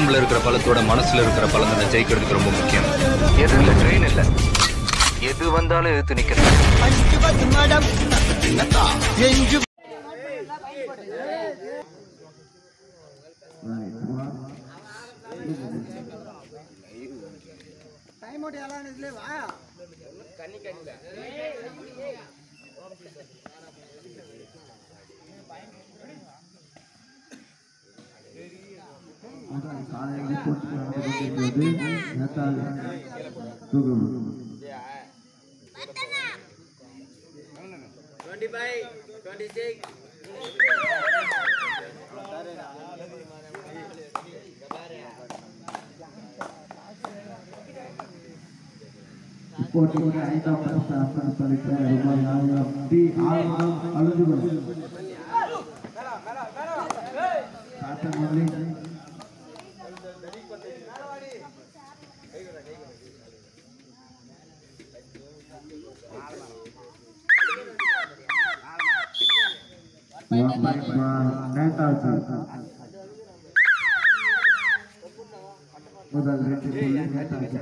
உடம்புல இருக்கிற பலத்தோட மனசுல இருக்கிற பலம் தான் ஜெயிக்கிறதுக்கு ரொம்ப முக்கியம் எது இல்ல ட்ரெயின் இல்ல எது வந்தாலும் எதிர்த்து நிக்கிறது சாலையில் போட்டு நடந்து கொண்டிருக்கிறது நேதாஜி தூக்குவது போட்டியின் ஐந்தாம் பரிசு அர்ப்பணிப்பளித்த ரூபாய் ஆயிரம் டி ஆயிரம் அழுதுகள் சாத்தமல்லி நேதாஜி முதல் வெற்றி புள்ளி நேதாஜி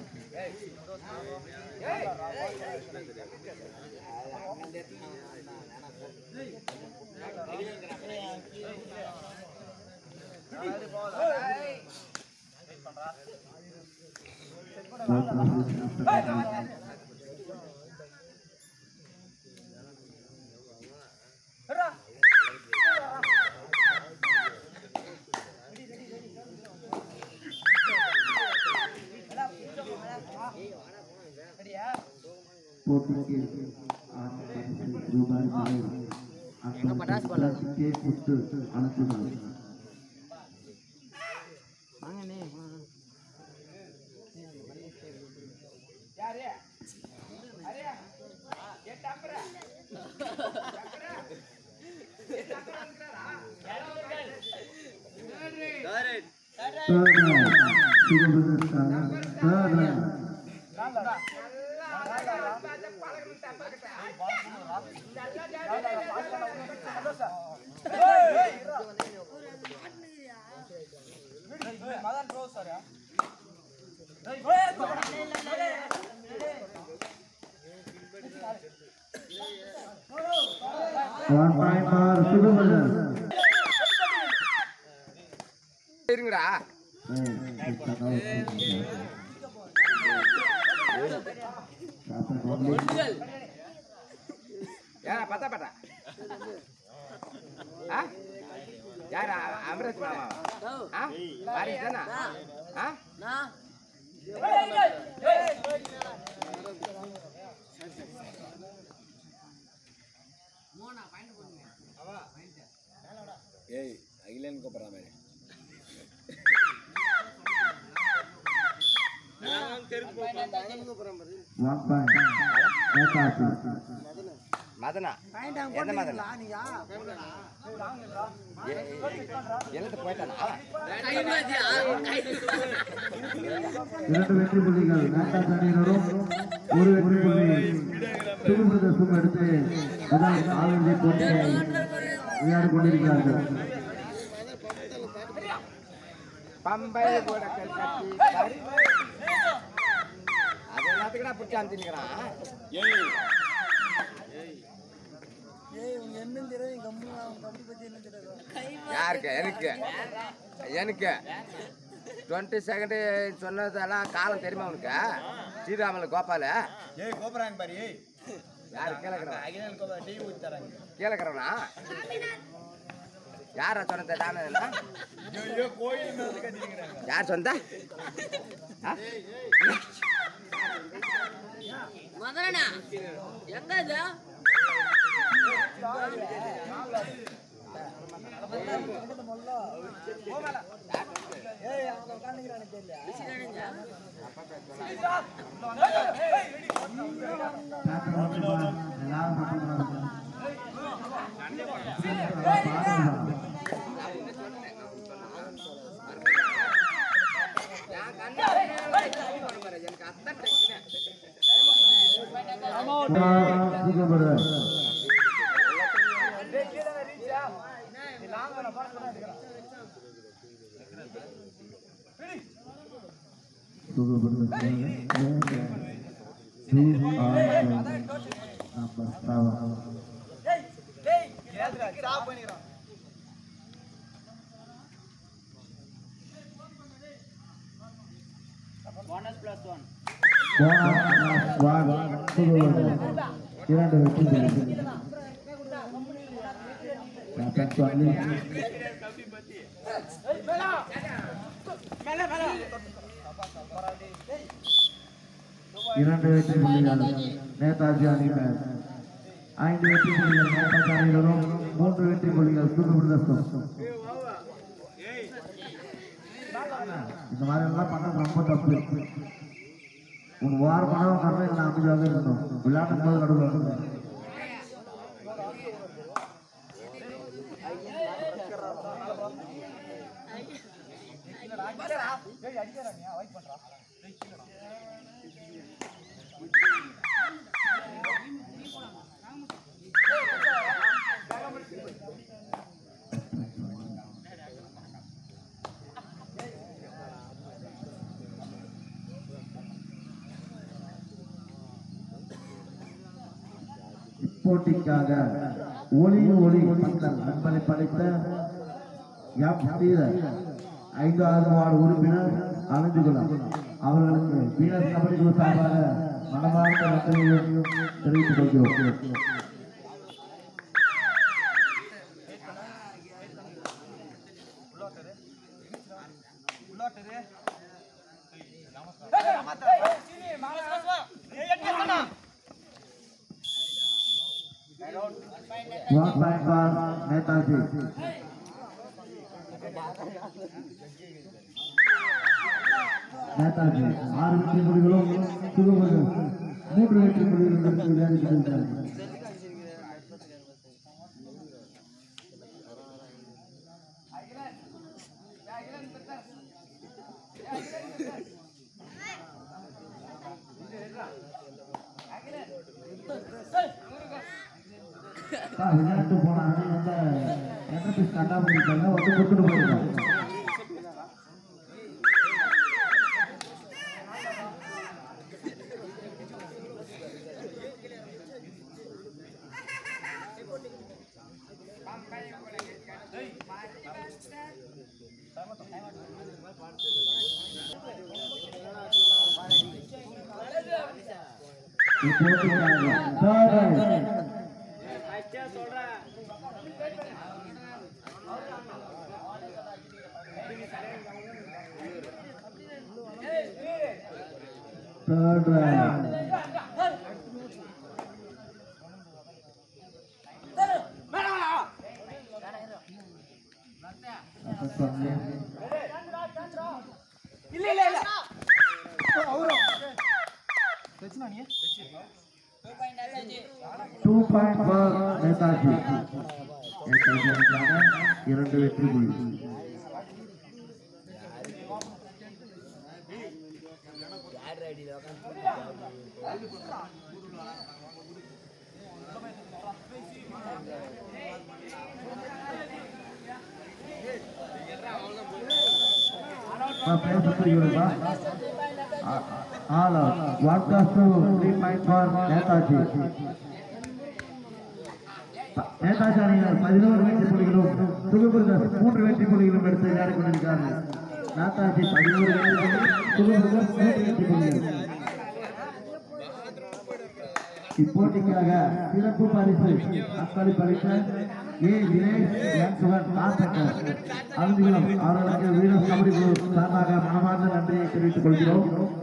போட்டிக்கு ஆறு பரிசு ரூபாய் ஆயிரம் அந்த கே புத்து அனுப்புகிறார் One time for Superman. இருங்கடா யாரா பத்தா பட்டா ஆ யாரா அமரேஷ் மாமா ஆ வாரிஸ் தானா ஆ ஏய் அகிலன் கூப்பிட்ற மாதிரி One point. நேதாஜி மதனா எந்த மதனா ஏ- எழுத்து போயிட்டானா இரண்டு வெற்றி புள்ளிகள் நேதாஜி அணியினரும் ஒரு வெற்றி புள்ளி சுகுபிரதேசம் எடுத்து முதல் காலிறுதி போட்டியை விளையாடிக் கொண்டிருக்கிறார்கள் பம்பை கூட கட்டி கறி அது எல்லாத்துக்கடா பிடிச்சி அனுப்பிச்சுக்கிறான் யாருக்கு எனக்கு எனக்கு டுவெண்ட்டி செகண்டு சொன்னதெல்லாம் காலம் தெரியுமா உனக்கு ஸ்ரீராமல கோபால ஏய் கோபுறாங்க பாரு ஏய் யாரு கேளுக்கிறா அகிலன் கோபுரா டீ ஊத்தி தராங்க கேளுக்கிறவனா யாரா சொன்னது தானே இதெல்லாம்? ஐயோ கோயில் மேல கட்டிருக்கிறாங்க யார் சொந்த ஆ? மதுரனா எங்க இது என் கண்ணு எனக்கு அத்தான் டென்ஷனு ஸ்டாப் பண்ணிக்கிறோம் இரண்டு வெற்றி புள்ளி. கேப்டன் சுவாமி இரண்டு வெற்றி புள்ளிகள் நேதாஜி அணியினர் ஐந்து வெற்றி புள்ளிகள் நேதாஜி அணியினரும் மூன்று வெற்றி புள்ளிகள் புது பிரதேசம் இந்த மாதிரி எல்லாம் பண்ணது ரொம்ப தப்பு ஒரு வாரம் பணம் கடன் இல்லை அமைதியாக இருக்கணும் விளையாடும் போது நடுவில் வரணும். போட்டிக்காக ஒளி ஒளி பந்தல் நண்பனை படைத்த எம் ஸ்ரீதர் ஐந்தாவது வார்டு உறுப்பினர் அணிந்துகுலம் அவர்களுக்கு வீரர் கபடி குழு சார்பாக மனமார்ந்த நன்றியையும் தெரிவித்துக் கொள்கிறோம் One point for Netaji. Netaji ஆறு வெற்றி புள்ளிகளும் புதுவது மூன்று வெற்றி புள்ளிகளும் எடுத்து விளையாடி கொண்டிருக்கிறார்கள் அதான் விளையாட்டு போன அணி வந்து என்ற பீஸ் கண்டா பண்ணிட்டாங்க வந்து கொடுத்துட்டு போயிருக்காங்க இப்போட்டிக்காக third right. Third right. Two point for Netaji Netaji அணிக்காக இரண்டு வெற்றி புள்ளி பேசப்படுகிறதா all one plus two three point for Netaji Netaji அணியினர் பதினோரு வெற்றி புள்ளிகளும் துகுபுர்கஸ் மூன்று வெற்றி புள்ளிகளும் எடுத்து விளையாடி கொண்டிருக்கிறார்கள் நேதாஜி பதினோரு வெற்றி புள்ளி துகுபுர்கஸ் மூன்று வெற்றி புள்ளிகள் இப்போட்டிக்காக சிறப்பு பரிசு அக்களி பரிசு ஏ தினேஷ் என் சுகன் கான்செக்டர் அருந்திகுளம் அவர்களுக்கு வீரர் கபடி குழு சார்பாக மனமார்ந்த நன்றியை தெரிவித்துக் கொள்கிறோம்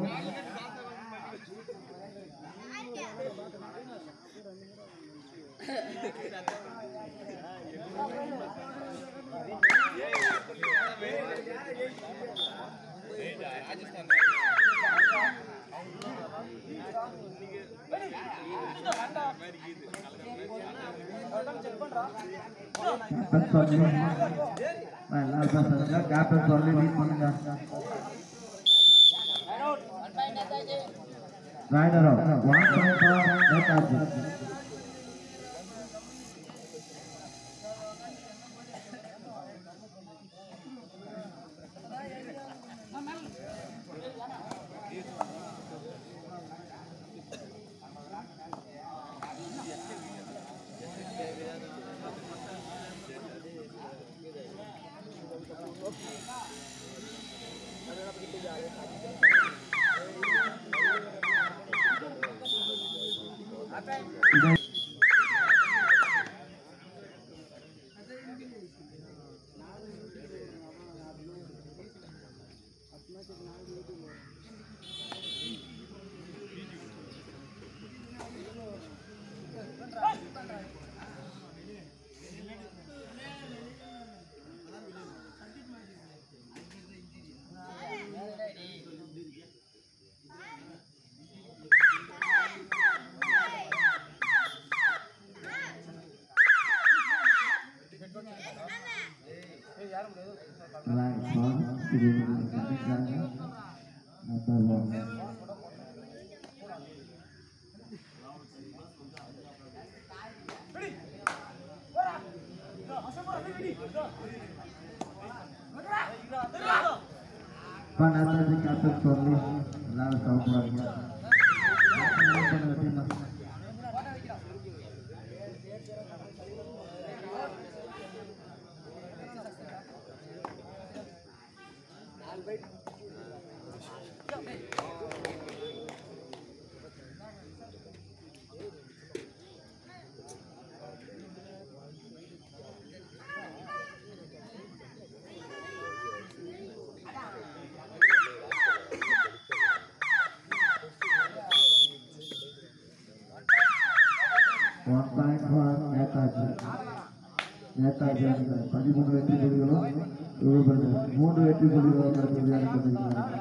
கேப்டன் சொல்லி எல்லாரும் பேசுறாங்க கேப்டன் சொல்லி மீட் பண்ணுங்க ராய்டரோ one point Netaji Right, one, two, number one. Panatasi Kapten Sorli Lalu Saumur One point for Netaji. Netaji பதிமூணு வெற்றி புள்ளிகளும் இவர்கள் மூன்று வெற்றி புள்ளிகளும் விளையாடி கொண்டிருக்கிறார்கள்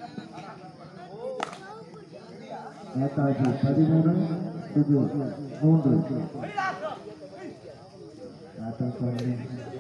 நேதாஜி பதிமூணு இது மூன்று ஆட்டம் சொல்லி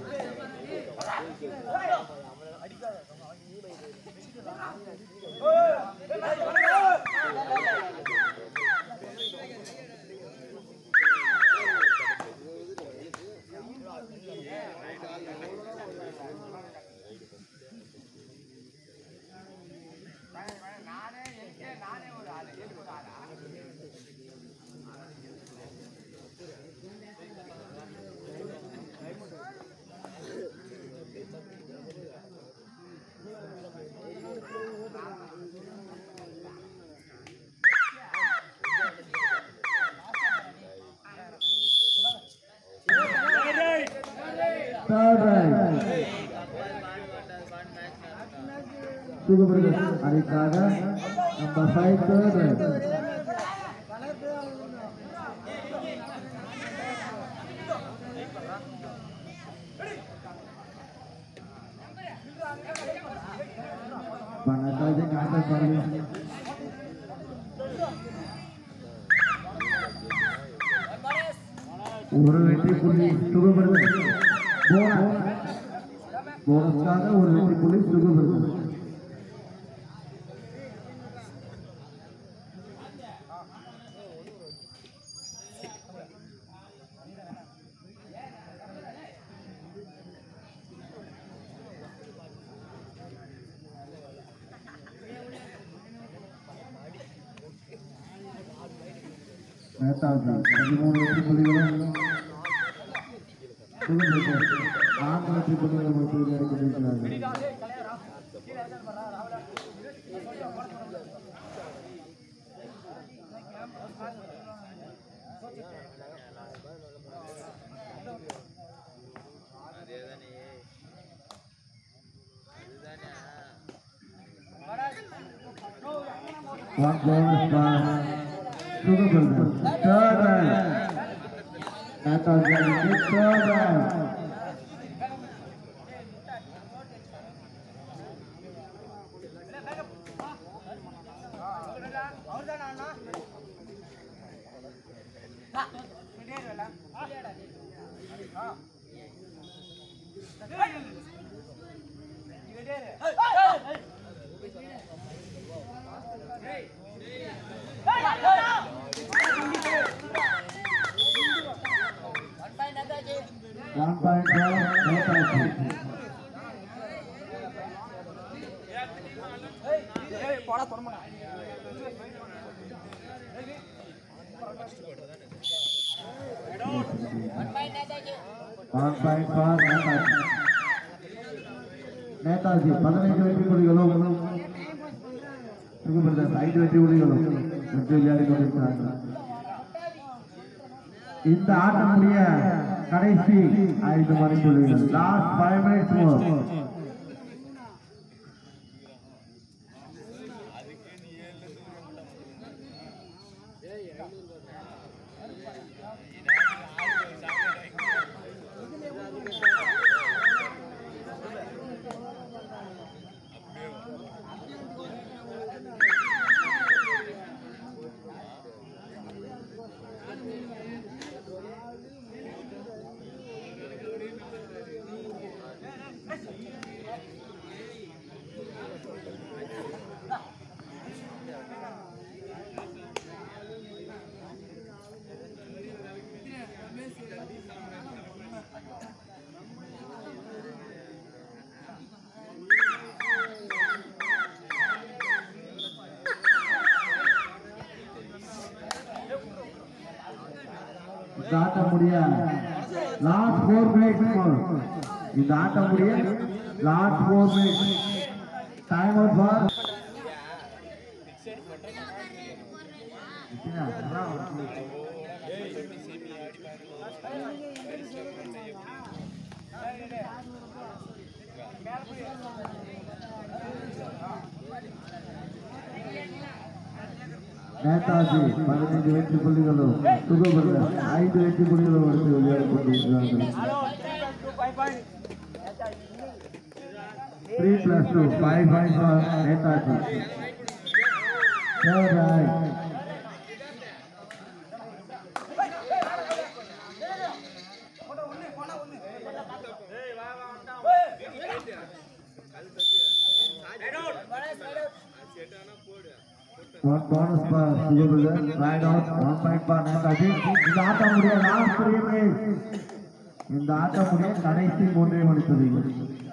Third right. சுகுபுரி அணிக்காக நம்பர் ஃபைவ் தேர்ட் ரைட் பணத்தாஜி காட்ட பாருங்க ஒரு வெற்றி புள்ளி சுகபெருமை போனஸ் போனஸ்க்காக ஒரு வெற்றி புள்ளி சுகபெருமை நேதாஜி பதிமூணு வெற்றி புள்ளிகளும் சுகபெருமை நான்கு வெற்றி புள்ளிகளும் வெற்றி விளையாடி கொண்டிருக்கிறார்கள் One bonus by Sugarbull. Third round. That was the third round. One point for Netaji. One point for Netaji. Netaji பதினைந்து வெற்றி புலிகளும் சுகுபிரதர் ஐந்து வெற்றி புலிகளும் வெற்றி விளையாடி கொண்டிருக்கிறார்கள் இந்த ஆட்டமுடைய கடைசி ஐந்து மணி புள்ளிகள் லாஸ்ட் ஃபைவ் மினிட்ஸ் மோர் இந்த ஆட்டம் முடிய லாஸ்ட் ஃபோர் மினிட்ஸ் மோர் இந்த ஆட்டம் முடிய last four minutes time out for Netaji பதினைந்து வெற்றி புள்ளிகளும் சுகபிரதர் ஐந்து வெற்றி புள்ளிகளும் எடுத்து விளையாடி கொண்டிருக்கிறார்கள் three plus two five five for Netaji Third right. One bonus for Sugabrother. Right out. One point for Netaji. இந்த ஆட்டம் முடிய லாஸ்ட் த்ரீ மினிட்ஸ் இந்த ஆட்டம் முடிய கடைசி மூன்றே மணி துளிகள்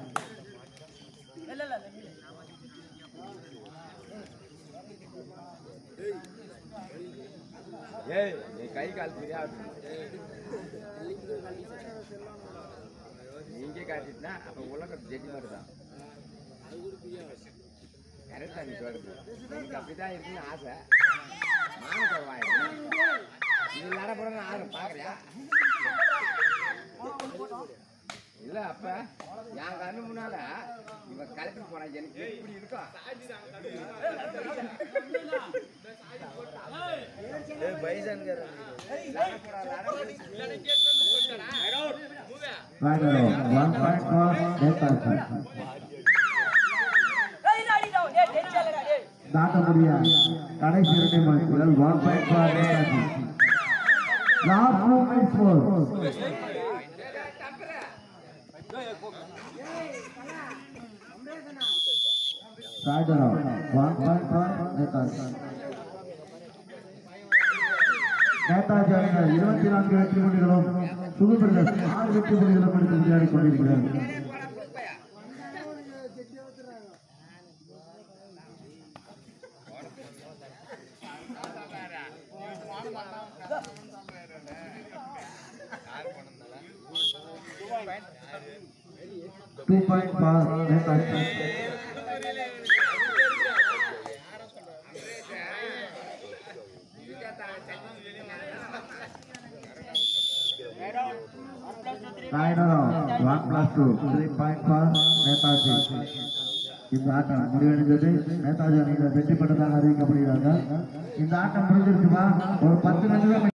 ஏய் நீ கை கால் ஃப்ரீயா நீங்க காட்டிட்டுனா அப்ப உலக ஜட்ஜி மாதிரி தான் கரெக்டா நீ சொல்றது எனக்கு அப்படிதான் இருக்குன்னு ஆசை மானத்தை வாயிடும் இது நடப்புறன்னு ஆறு பாக்குறியா இல்ல அப்ப என் கண்ணு முன்னால இவன் கலெக்டர் போனா எனக்கு எப்படி இருக்கும் Right out. One point for Netaji. இந்த ஆட்டம் முடிய கடைசி இரண்டே மணி துளிகள் one point for Netaji last two minutes four Right around. One point for Netaji. Netaji அணிகள் இருபத்தி நான்கு வெற்றி புள்ளிகளும் சுகுபிரதர் ஆறு வெற்றி புள்ளிகளும் எடுத்து விளையாடி கொண்டிருக்கிறார்கள் Two point for Netaji. Nine around. One plus two. Three point for Netaji. இந்த ஆட்டம் முடிவடைந்தது நேதாஜி அணியினர் வெற்றி பெற்றதாக அறிவிக்கப்படுகிறார்கள் இந்த ஆட்டம் முடிஞ்சிருக்குமா ஒரு பத்து நிமிடம்